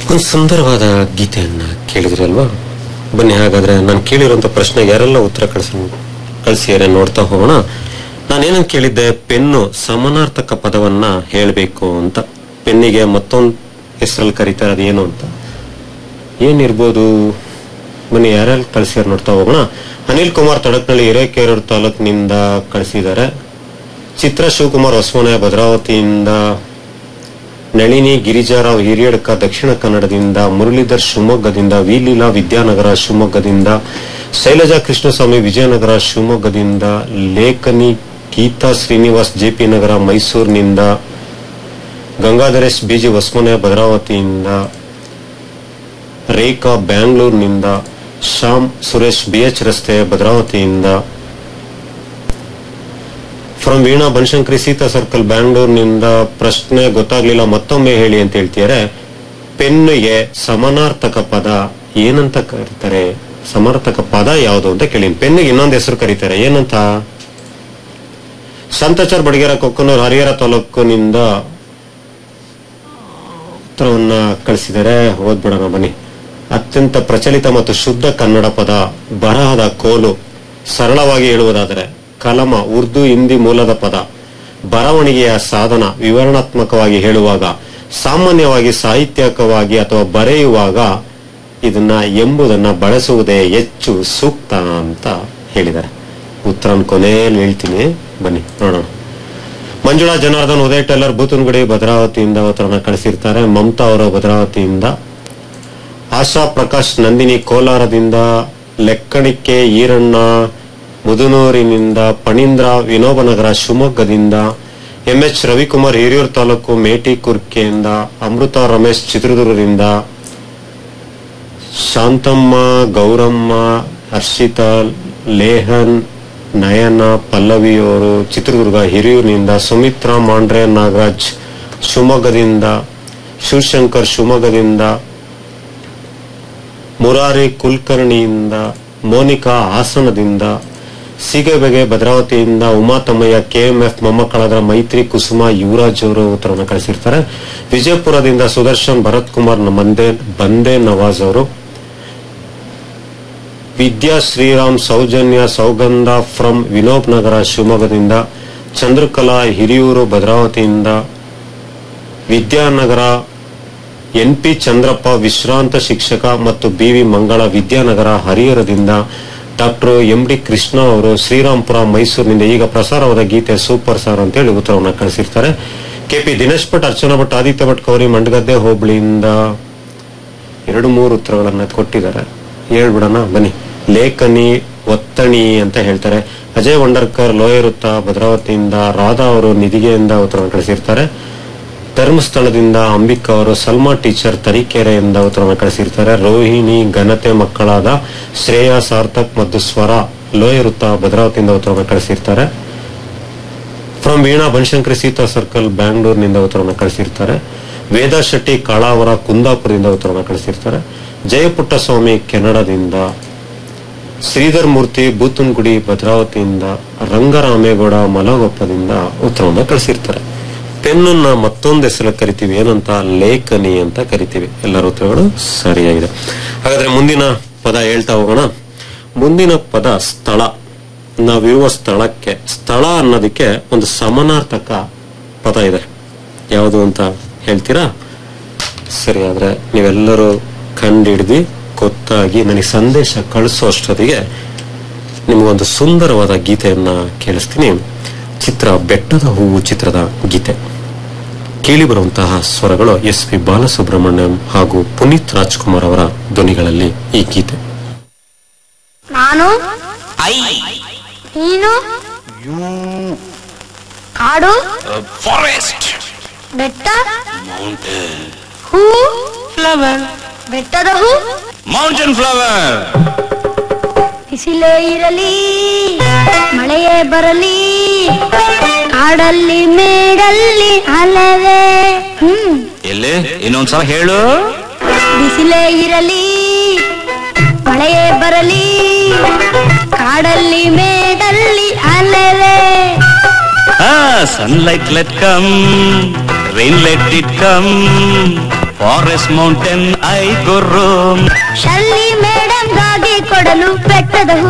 ಒಂದು ಸುಂದರವಾದ ಗೀತೆಯನ್ನ ಕೇಳಿದ್ರಲ್ವಾ ಬನ್ನಿ ಹಾಗಾದ್ರೆ ನಾನು ಕೇಳಿರುವಂತ ಪ್ರಶ್ನೆಗೆ ಯಾರೆಲ್ಲ ಉತ್ತರ ಕಳಿಸಿ ಕಳಿಸಿಯಾರೆ ನೋಡ್ತಾ ಹೋಗೋಣ ನಾನೇನಂತ ಕೇಳಿದ್ದೆ ಪೆನ್ನು ಸಮಾನಾರ್ಥಕ ಪದವನ್ನ ಹೇಳಬೇಕು ಅಂತ ಪೆನ್ನಿಗೆ ಮತ್ತೊಂದು ಹೆಸರಲ್ಲಿ ಕರೀತಾರೆ ಅದೇನು ಅಂತ ಏನಿರ್ಬೋದು ಬನ್ನಿ ಯಾರ್ಯಾರು ಕಳಿಸ್ಯಾರ ನೋಡ್ತಾ ಹೋಗೋಣ ಅನಿಲ್ ಕುಮಾರ್ ತಡಕ್ನಳ್ಳಿ ಹಿರೇಕೆರೂರು ತಾಲೂಕಿನಿಂದ ಕಳಿಸಿದ್ದಾರೆ ಚಿತ್ರ ಶಿವಕುಮಾರ್ ಹೊಸಮನೆ ಭದ್ರಾವತಿಯಿಂದ ನಳಿನಿ ಗಿರಿಜಾರಾವ್ ಹಿರಿಯಡ್ಕ ದಕ್ಷಿಣ ಕನ್ನಡದಿಂದ ಮುರಳೀಧರ್ ಶಿವಮೊಗ್ಗದಿಂದ ವಿಲೀಲಾ ವಿದ್ಯಾನಗರ ಶಿವಮೊಗ್ಗದಿಂದ ಶೈಲಜಾ ಕೃಷ್ಣಸ್ವಾಮಿ ವಿಜಯನಗರ ಶಿವಮೊಗ್ಗದಿಂದ ಲೇಖನಿ ಗೀತಾ ಶ್ರೀನಿವಾಸ್ ಜೆಪಿ ನಗರ ಮೈಸೂರಿನಿಂದ ಗಂಗಾಧರೇಶ್ ಬಿಜಿ ಹೊಸಮನೆ ಭದ್ರಾವತಿಯಿಂದ ರೇಖಾ ಬ್ಯಾಂಗ್ಳೂರಿನಿಂದ ಶ್ಯಾಮ್ ಸುರೇಶ್ ಬಿಎಚ್ ರಸ್ತೆ ಭದ್ರಾವತಿಯಿಂದ ಫ್ರಮ್ ವೀಣಾ ಬನಶಂಕರಿ ಸೀತಾ ಸರ್ಕಲ್ ಬ್ಯಾಂಗ್ಳೂರ್ನಿಂದ ಪ್ರಶ್ನೆ ಗೊತ್ತಾಗ್ಲಿಲ್ಲ ಮತ್ತೊಮ್ಮೆ ಹೇಳಿ ಅಂತ ಹೇಳ್ತಿದ್ದಾರೆ ಪೆನ್ನಿಗೆ ಸಮಾನಾರ್ಥಕ ಪದ ಏನಂತ ಕರೀತಾರೆ ಸಮಾನಾರ್ಥಕ ಪದ ಯಾವುದು ಅಂತ ಕೇಳಿ ಪೆನ್ನಿಗೆ ಇನ್ನೊಂದು ಹೆಸರು ಕರೀತಾರೆ ಏನಂತ ಸಂತಚಾರ್ ಬಡಗೇರ ಕೊಕ್ಕನೂರು ಹರಿಹರ ತಾಲೂಕಿನಿಂದ ಉತ್ತರವನ್ನ ಕಳಿಸಿದರೆ ಓದ್ಬಿಡೋಣ ಬನ್ನಿ ಅತ್ಯಂತ ಪ್ರಚಲಿತ ಮತ್ತು ಶುದ್ಧ ಕನ್ನಡ ಪದ ಬರಹದ ಕೋಲು ಸರಳವಾಗಿ ಹೇಳುವುದಾದರೆ ಕಲಮ ಉರ್ದು ಹಿಂದಿ ಮೂಲದ ಪದ ಬರವಣಿಗೆಯ ಸಾಧನ ವಿವರಣಾತ್ಮಕವಾಗಿ ಹೇಳುವಾಗ ಸಾಮಾನ್ಯವಾಗಿ ಸಾಹಿತ್ಯಕವಾಗಿ ಅಥವಾ ಬರೆಯುವಾಗ ಇದನ್ನ ಎಂಬುದನ್ನ ಬಳಸುವುದೇ ಹೆಚ್ಚು ಸೂಕ್ತ ಅಂತ ಹೇಳಿದ್ದಾರೆ ಉತ್ತರ ಕೊನೆಯಲ್ಲಿ ಹೇಳ್ತೀನಿ ಬನ್ನಿ ನೋಡೋಣ ಮಂಜುಳಾ ಜನಾರ್ದನ್ ಉದಯ್ ಟೆಲ್ಲರ್ ಬೂತನಗುಡಿ ಭದ್ರಾವತಿಯಿಂದ ಉತ್ತರನ ಕಳಿಸಿರ್ತಾರೆ ಮಮತಾ ಅವರು ಭದ್ರಾವತಿಯಿಂದ ಆಶಾ ಪ್ರಕಾಶ್ ನಂದಿನಿ ಕೋಲಾರದಿಂದ ಲೆಕ್ಕಣಿಕೆ ಈರಣ್ಣ ಮುದುನೂರಿನಿಂದ ಪಣೀಂದ್ರ ವಿನೋಬನಗರ ಶಿವಮೊಗ್ಗದಿಂದ ಎಂಎಚ್ ರವಿಕುಮಾರ್ ಹಿರಿಯೂರು ತಾಲೂಕು ಮೇಟಿ ಕುರ್ಕೆಯಿಂದ ಅಮೃತ ರಮೇಶ್ ಚಿತ್ರದುರ್ಗದಿಂದ ಶಾಂತಮ್ಮ ಗೌರಮ್ಮ ಹರ್ಷಿತಾ ಲೇಹನ್ ನಯನ ಪಲ್ಲವಿಯವರು ಚಿತ್ರದುರ್ಗ ಹಿರಿಯೂರಿನಿಂದ ಸುಮಿತ್ರಾ ಮಾಂಡ್ರೆ ನಾಗರಾಜ್ ಶಿವಮೊಗ್ಗದಿಂದ ಶಿವಶಂಕರ್ ಶಿವಮೊಗ್ಗದಿಂದ ಮುರಾರಿ ಕುಲಕರ್ಣಿಯಿಂದ ಮೋನಿಕಾ ಹಾಸನದಿಂದ ಸಿಗಬೆಗೆ ಭದ್ರಾವತಿಯಿಂದ ಉಮಾತಮ್ಮಯ್ಯ ಕೆಎಂಎಫ್ ಮೊಮ್ಮಕ್ಕಳಾದ ಮೈತ್ರಿ ಕುಸುಮ ಯುವರಾಜ್ ಅವರು ಉತ್ತರವನ್ನು ಕಳಿಸಿರ್ತಾರೆ ವಿಜಯಪುರದಿಂದ ಸುದರ್ಶನ್ ಭರತ್ ಕುಮಾರ್ ಮಂದೆ ಬಂದೆ ನವಾಜ್ ಅವರು ವಿದ್ಯಾ ಶ್ರೀರಾಮ್ ಸೌಜನ್ಯ ಸೌಗಂಧ ಫ್ರಮ್ ವಿನೋಬ್ ನಗರ ಶಿವಮೊಗ್ಗದಿಂದ ಚಂದ್ರಕಲಾ ಹಿರಿಯೂರು ಭದ್ರಾವತಿಯಿಂದ ವಿದ್ಯಾನಗರ ಎನ್ ಪಿ ಚಂದ್ರಪ್ಪ ವಿಶ್ರಾಂತ ಶಿಕ್ಷಕ ಮತ್ತು ಬಿವಿ ಮಂಗಳ ವಿದ್ಯಾನಗರ ಹರಿಹರದಿಂದ ಡಾಕ್ಟರ್ ಎಂ ಡಿ ಕೃಷ್ಣ ಅವರು ಶ್ರೀರಾಮ್ಪುರ ಮೈಸೂರಿನಿಂದ ಈಗ ಪ್ರಸಾರವಾದ ಗೀತೆ ಸೂಪರ್ ಸಾರ್ ಅಂತೇಳಿ ಉತ್ತರವನ್ನು ಕಳಿಸಿರ್ತಾರೆ ಕೆಪಿ ದಿನೇಶ್ ಭಟ್ ಅರ್ಚನಾ ಭಟ್ ಆದಿತ್ಯ ಭಟ್ ಕೌರಿ ಮಂಡಗದ್ದೆ ಹೋಬಳಿಯಿಂದ ಎರಡು ಮೂರು ಉತ್ತರಗಳನ್ನ ಕೊಟ್ಟಿದ್ದಾರೆ ಹೇಳ್ಬಿಡೋಣ ಬನ್ನಿ ಲೇಖನಿ ಒತ್ತಣಿ ಅಂತ ಹೇಳ್ತಾರೆ ಅಜಯ್ ವಂಡರ್ಕರ್ ಲೋಯರುತ್ತ ಭದ್ರಾವತಿಯಿಂದ ರಾಧಾ ಅವರು ನಿಧಿಗೆಯಿಂದ ಉತ್ತರವನ್ನು ಕಳಿಸಿರ್ತಾರೆ ಧರ್ಮಸ್ಥಳದಿಂದ ಅಂಬಿಕಾ ಅವರು ಸಲ್ಮಾ ಟೀಚರ್ ತರೀಕೆರೆಯಿಂದ ಉತ್ತರವನ್ನು ಕಳಿಸಿರ್ತಾರೆ ರೋಹಿಣಿ ಘನತೆ ಮಕ್ಕಳಾದ ಶ್ರೇಯಾ ಸಾರ್ಥಕ್ ಮತ್ತು ಸ್ವರ ಲೋಯರುತ್ತ ಭದ್ರಾವತಿಯಿಂದ ಉತ್ತರವನ್ನು ಕಳಿಸಿರ್ತಾರೆ ಫ್ರಮ್ ವೀಣಾ ಬನಶಂಕರಿ ಸೀತಾ ಸರ್ಕಲ್ ಬ್ಯಾಂಗ್ಳೂರ್ನಿಂದ ಉತ್ತರವನ್ನು ಕಳಿಸಿರ್ತಾರೆ ವೇದಾ ಶೆಟ್ಟಿ ಕಾಳಾವರ ಕುಂದಾಪುರದಿಂದ ಉತ್ತರವನ್ನು ಕಳಿಸಿರ್ತಾರೆ ಜಯಪುಟ್ಟಸ್ವಾಮಿ ಕೆನಡಾದಿಂದ ಶ್ರೀಧರ್ ಮೂರ್ತಿ ಬೂತನ್ಗುಡಿ ಭದ್ರಾವತಿಯಿಂದ ರಂಗರಾಮೇಗೌಡ ಮಲಗೊಪ್ಪದಿಂದ ಉತ್ತರವನ್ನು ಕಳಿಸಿರ್ತಾರೆ ಪೆನ್ನನ್ನ ಮತ್ತೊಂದು ಹೆಸರು ಕರಿತೀವಿ ಏನಂತ ಲೇಖನಿ ಅಂತ ಕರಿತೀವಿ ಎಲ್ಲರ ಉತ್ತರಗಳು ಸರಿಯಾಗಿದೆ ಹಾಗಾದ್ರೆ ಮುಂದಿನ ಪದ ಹೇಳ್ತಾ ಹೋಗೋಣ ಮುಂದಿನ ಪದ ಸ್ಥಳ ನಾವಿರುವ ಸ್ಥಳಕ್ಕೆ ಸ್ಥಳ ಅನ್ನೋದಕ್ಕೆ ಒಂದು ಸಮಾನಾರ್ಥಕ ಪದ ಇದೆ ಯಾವುದು ಅಂತ ಹೇಳ್ತೀರಾ ಸರಿ ಆದ್ರೆ ನೀವೆಲ್ಲರೂ ಕಂಡಿಡ್ದು ಗೊತ್ತಾಗಿ ನನಗೆ ಸಂದೇಶ ಕಳಿಸೋ ಅಷ್ಟೊತ್ತಿಗೆ ನಿಮಗೊಂದು ಸುಂದರವಾದ ಗೀತೆಯನ್ನ ಕೇಳಿಸ್ತೀನಿ ಚಿತ್ರ ಬೆಟ್ಟದ ಹೂವು ಚಿತ್ರದ ಗೀತೆ ಕೇಳಿ ಬರುವಂತಹ ಸ್ವರಗಳು ಎಸ್ ಪಿ ಬಾಲಸುಬ್ರಹ್ಮಣ್ಯಂ ಹಾಗೂ ಪುನೀತ್ ರಾಜ್ಕುಮಾರ್ ಅವರ ಧ್ವನಿಗಳಲ್ಲಿ ಈ ಗೀತೆ ನಾನು ಐ ನೀನು ಯು ಕಾಡು ಫಾರೆಸ್ಟ್ ಬೆಟ್ಟ ಮೌಂಟೇನ್ ಹೂ ಫ್ಲವರ್ ಬೆಟ್ಟದ ಹೂ ಮೌಂಟೇನ್ ಫ್ಲವರ್ ಬಿಸಿಲೇ ಇರಲಿ ಮಳೆಯೇ ಬರಲಿ ಕಾಡಲ್ಲಿ ಮೇಡಲ್ಲಿ ಅಲವೇ ಹ್ಮ್ ಎಲ್ಲಿ ಇನ್ನೊಂದ್ಸಲ ಹೇಳು ಬಿಸಿಲೇ ಇರಲಿ ಮಳೆಯೇ ಬರಲಿ ಕಾಡಲ್ಲಿ ಮೇಡಲ್ಲಿ ಅಲವೇ sunlight let come rain let it come forest mountain ಐ ಗುರು ಶಲ್ಲಿ ಮೇಡಮ್ಗಾಗಿ ಕೊಡಲು ಬೆಟ್ಟದ ಹೂ